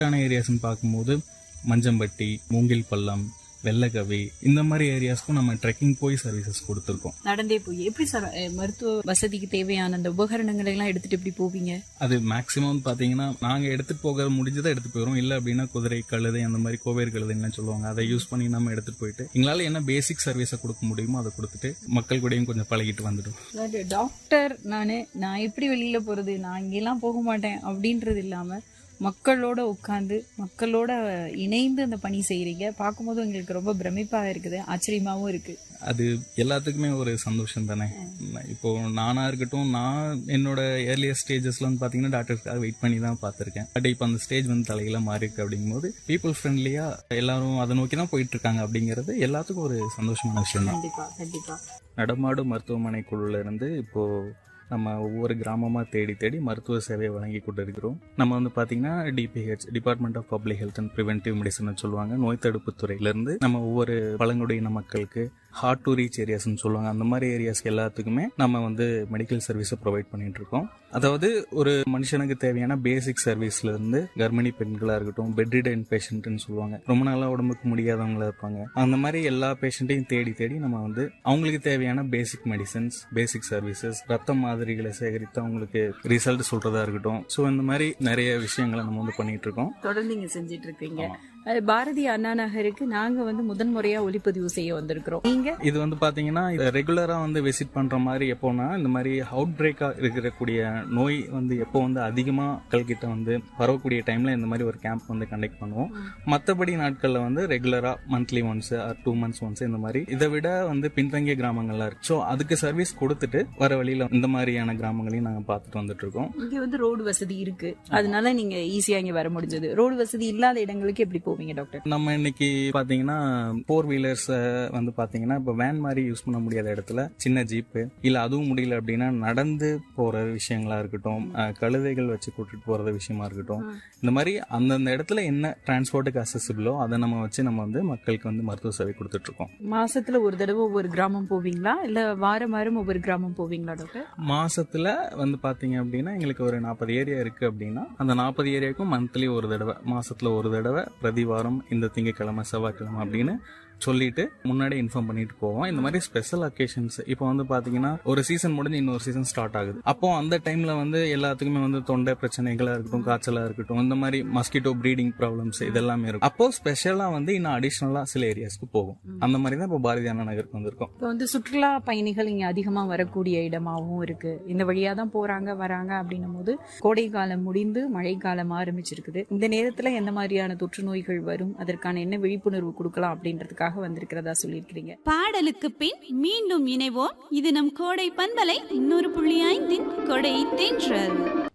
ஏரியாஸ்னு பார்க்கும்போது மஞ்சம்பட்டி மூங்கில் பள்ளம் வெள்ளக்கவி இந்த மாதிரி ஏரியாஸ்க்கும் நம்ம ட்ரெக்கிங் போய் சர்வீசஸ் கொடுத்துருக்கோம் நடந்தே போய் எப்படி சார் அஹ், மருத்துவ வசதிக்கு தேவையான அந்த உபகரணங்களை எல்லாம் எடுத்துட்டு எப்படி போவீங்க அது மேக்ஸிமம் பார்த்தீங்கன்னா நாங்கள் எடுத்துகிட்டு போக முடிஞ்சதை எடுத்து போயிடும் இல்லை அப்படின்னா குதிரை கழுதை அந்த மாதிரி கோவேர் கழுதைன்னு சொல்லுவாங்க அதை யூஸ் பண்ணி நம்ம எடுத்துகிட்டு போயிட்டு எங்களால் என்ன பேசிக் சர்வீஸை கொடுக்க முடியுமோ அதை கொடுத்துட்டு மக்கள் கூடயும் கொஞ்சம் பழகிட்டு வந்துடும் அதாவது டாக்டர் நானு நான் எப்படி வெளியில போறது நான் இங்கெல்லாம் போக மாட்டேன் அப்படின்றது இல்லாம மக்களோட உட்கார்ந்து மக்களோட இணைந்து அந்த பணி செய்யறீங்க பார்க்கும்போது எங்களுக்கு ரொம்ப பிரமிப்பா இருக்குது ஆச்சரியமாவும் இருக்கு அது எல்லாத்துக்குமே ஒரு சந்தோஷம் தானே இப்போ நானா இருக்கட்டும் நான் என்னோட ஏர்லியர் ஸ்டேஜஸ்ல வந்து பாத்தீங்கன்னா டாக்டருக்காக வெயிட் பண்ணி தான் பார்த்திருக்கேன் பட் இப்போ அந்த ஸ்டேஜ் வந்து தலையில மாறி இருக்கு அப்படிங்கும்போது பீப்புள் ஃப்ரெண்ட்லியா எல்லாரும் அதை நோக்கி தான் போயிட்டு இருக்காங்க அப்படிங்கிறது எல்லாத்துக்கும் ஒரு சந்தோஷமான விஷயம் தான் கண்டிப்பா கண்டிப்பா நடமாடு மருத்துவமனை குழுல இருந்து இப்போ நம்ம ஒவ்வொரு கிராமமா தேடி தேடி மருத்துவ சேவையை வழங்கி கொண்டு இருக்கிறோம் நம்ம வந்து பாத்தீங்கன்னா DPH department of public health and preventive medicine சொல்லுவாங்க நோய் தடுப்பு துறையில இருந்து நம்ம ஒவ்வொரு பழங்குடியின மக்களுக்கு ஹார்ட் டு ரீச் ஏரியாஸ்னு சொல்லுவாங்க அந்த மாதிரி ஏரியாஸ் எல்லாத்துக்குமே நம்ம வந்து மெடிக்கல் சர்வீஸை ப்ரொவைட் பண்ணிட்டு இருக்கோம் அதாவது ஒரு மனுஷனுக்கு தேவையான பேசிக் சர்வீஸ்ல இருந்து கர்ப்பிணி பெண்களா இருக்கட்டும் பெட்ரிடன் பேஷண்ட்னு சொல்லுவாங்க ரொம்ப நாளா உடம்புக்கு முடியாதவங்களா இருப்பாங்க அந்த மாதிரி எல்லா பேஷண்ட்டையும் தேடி தேடி நம்ம வந்து அவங்களுக்கு தேவையான பேசிக் மெடிசன்ஸ் பேசிக் சர்வீசஸ் ரத்த மாதிரிகளை சேகரித்து அவங்களுக்கு ரிசல்ட் சொல்றதா இருக்கட்டும் ஸோ இந்த மாதிரி நிறைய விஷயங்களை நம்ம வந்து பண்ணிட்டு இருக்கோம் தொடர்ந்து இங்க செஞ்சிட்டு இருக்கீங்க அது பாரதி அண்ணா நகருக்கு நாங்க வந்து முதன் முறையா ஒளிப்பதிவு செய்ய வந்திருக்கிறோம் நீங்க இது வந்து பாத்தீங்கன்னா ரெகுலரா வந்து விசிட் பண்ற மாதிரி எப்போனா இந்த மாதிரி அவுட் பிரேக்கா இருக்கக்கூடிய நோய் வந்து எப்போ வந்து அதிகமா மக்கள் கிட்ட வந்து வரக்கூடிய டைம்ல இந்த மாதிரி ஒரு கேம்ப் வந்து கண்டக்ட் பண்ணுவோம் மத்தபடி நாட்கள்ல வந்து ரெகுலரா monthly once two months once இந்த மாதிரி இதை விட வந்து பின்தங்கிய கிராமங்கள்லாம் இருக்கு ஸோ அதுக்கு சர்வீஸ் கொடுத்துட்டு வர வழியில இந்த மாதிரியான கிராமங்களையும் நாங்க பார்த்துட்டு வந்துட்டு இருக்கோம் இங்க வந்து ரோடு வசதி இருக்கு அதனால நீங்க ஈஸியா இங்க வர முடிஞ்சது ரோடு வசதி இல்லாத இடங்களுக்கு எப்படி போவீங்க டாக்டர் நம்ம இன்னைக்கு பாத்தீங்கன்னா ஃபோர் வீலர்ஸ் வந்து பாத்தீங்கன்னா இப்போ வேன் மாதிரி யூஸ் பண்ண முடியாத இடத்துல சின்ன ஜீப்பு இல்ல அதுவும் முடியல அப்படின்னா நடந்து போற விஷயங்களா இருக்கட்டும் அஹ், கழுதைகள் வச்சு கூட்டிட்டு போறது விஷயமா இருக்கட்டும் இந்த மாதிரி அந்தந்த இடத்துல என்ன டிரான்ஸ்போர்ட்டுக்கு அசசிபிளோ அதை நம்ம வச்சு நம்ம வந்து மக்களுக்கு வந்து மருத்துவ சேவை கொடுத்துட்டு இருக்கோம் மாசத்துல ஒரு தடவை ஒவ்வொரு கிராமம் போவீங்களா இல்ல வாரம் வாரம் ஒவ்வொரு கிராமம் போவீங்களா டாக்டர் மாசத்துல வந்து பாத்தீங்க அப்படின்னா எங்களுக்கு ஒரு நாற்பது ஏரியா இருக்கு அப்படின்னா அந்த நாற்பது ஏரியாவுக்கும் மந்த்லி ஒரு தடவை மாசத்துல ஒரு தடவை பிரதி வாரம் இந்த திங்கக்கிழமை செவ்வாய்க்கிழமை அப்படின்னு சொல்லிட்டு முன்னாடி இன்ஃபார்ம் பண்ணிட்டு போவோம் இந்த மாதிரி ஸ்பெஷல் அக்கேஷன்ஸ் இப்போ வந்து பாத்தீங்கன்னா ஒரு சீசன் முடிஞ்சு இன்னொரு சீசன் ஸ்டார்ட் ஆகுது அப்போ அந்த டைம்ல வந்து எல்லாத்துக்குமே வந்து தொண்டை பிரச்சனைகளா இருக்கட்டும் காய்ச்சலா இருக்கட்டும் இந்த மாதிரி மஸ்கிட்டோ ப்ரீடிங் ப்ராப்ளம்ஸ் இதெல்லாமே இருக்கும் அப்போ ஸ்பெஷலா வந்து இன்னும் அடிஷ்னலா சில ஏரியாஸ்க்கு போகும் அந்த மாதிரி தான் இப்போ பாரதி அண்ணா நகருக்கு வந்திருக்கோம் இப்போ வந்து சுற்றுலா பயணிகள் இங்க அதிகமா வரக்கூடிய இடமாவும் இருக்கு இந்த வழியா தான் போறாங்க வராங்க அப்படின்னும் போது கோடை காலம் முடிந்து மழை காலம் ஆரம்பிச்சிருக்குது இந்த நேரத்துல எந்த மாதிரியான தொற்று நோய்கள் வரும் அதற்கான என்ன விழிப்புணர்வு கொடுக்கலாம் அப்படின்றதுக்காக வந்திருக்கிறதா சொல்லியிருக்கிறீங்க பாடலுக்கு பின் மீண்டும் இணைவோம் இது நம் கோடை பண்பலை நூறு புள்ளி ஐந்தின் கொடை தென்றல்